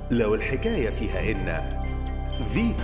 لو الحكاية فيها إن فيتو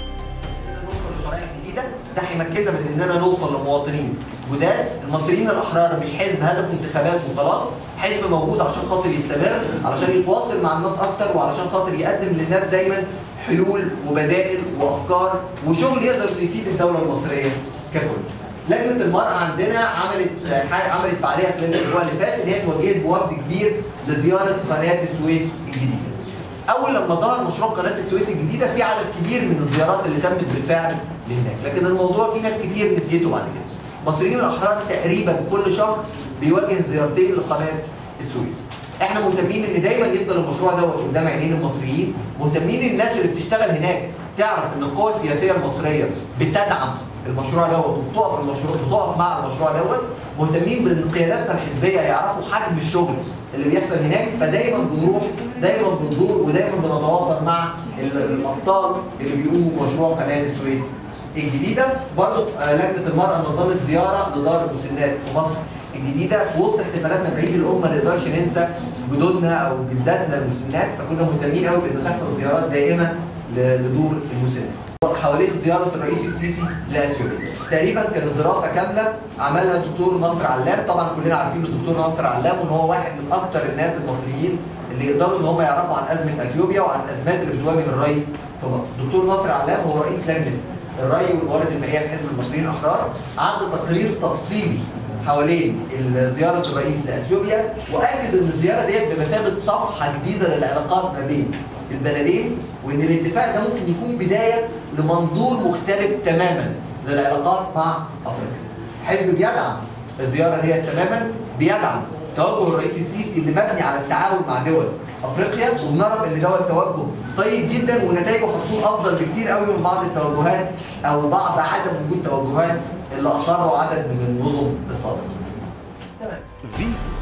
نوصل للشرائع الجديده ده هيمكننا من اننا نوصل لمواطنين جداد المصريين الاحرار مش حزب هدفه انتخابات وخلاص حزب موجود عشان خاطر يستمر علشان يتواصل مع الناس اكتر وعلشان خاطر يقدم للناس دايما حلول وبدائل وافكار وشغل يقدر يفيد الدوله المصريه ككل. لجنه المراه عندنا عملت عملت فعاليه خلال الاسبوع اللي فات ان هي توجهت بوفد كبير لزياره قناه السويس الجديده. اول لما ظهر مشروع قناه السويس الجديده في عدد كبير من الزيارات اللي تمت بالفعل لهناك لكن الموضوع في ناس كتير نسيته بعد كده المصريين الاحرار تقريبا كل شهر بيواجه زيارتين لقناه السويس احنا مهتمين ان دايما يفضل المشروع دوت قدام عينين المصريين مهتمين الناس اللي بتشتغل هناك تعرف ان القوى السياسيه المصريه بتدعم المشروع دوت وبتقف المشروع بتقف مع المشروع دوت مهتمين بان قياداتنا الحزبيه يعرفوا حجم الشغل اللي بيحصل هناك فدايما بنروح دايما بنزور ودايما بنتواصل مع ال- الابطال اللي بيقوموا بمشروع قناه السويس الجديده برضه آه، لجنه المراه نظمت زياره لدار المسنات في مصر الجديده في وسط احتفالاتنا بعيد الامه ما نقدرش ننسى جدودنا او جداتنا المسنات فكنا مهتمين قوي بان تحصل زيارات دائمه ل- لدور المسنات حوالين زياره الرئيس السيسي لاثيوبيا تقريبا كانت دراسه كامله عملها الدكتور نصر علام طبعا كلنا عارفين الدكتور نصر علام وان هو واحد من اكثر الناس المصريين اللي يقدروا ان هم يعرفوا عن ازمه اثيوبيا وعن الازمات اللي بتواجه الري في مصر الدكتور نصر علام هو رئيس لجنه الري والموارد المائيه في حزب المصريين الاحرار عد تقرير تفصيلي حوالين زياره الرئيس لاثيوبيا واكد ان الزياره ديت بمثابه صفحه جديده للعلاقات ما بين البلدين وان الاتفاق ده ممكن يكون بدايه لمنظور مختلف تماما للعلاقات مع افريقيا. حزب بيدعم الزياره ديت تماما بيدعم توجه الرئيس السيسي اللي مبني على التعاون مع دول افريقيا وبنرى ان دوت توجه طيب جدا ونتائجه هتكون افضل بكتير قوي من بعض التوجهات او بعض عدم وجود توجهات اللي اقروا عدد من النظم السابقه. تمام. فيتو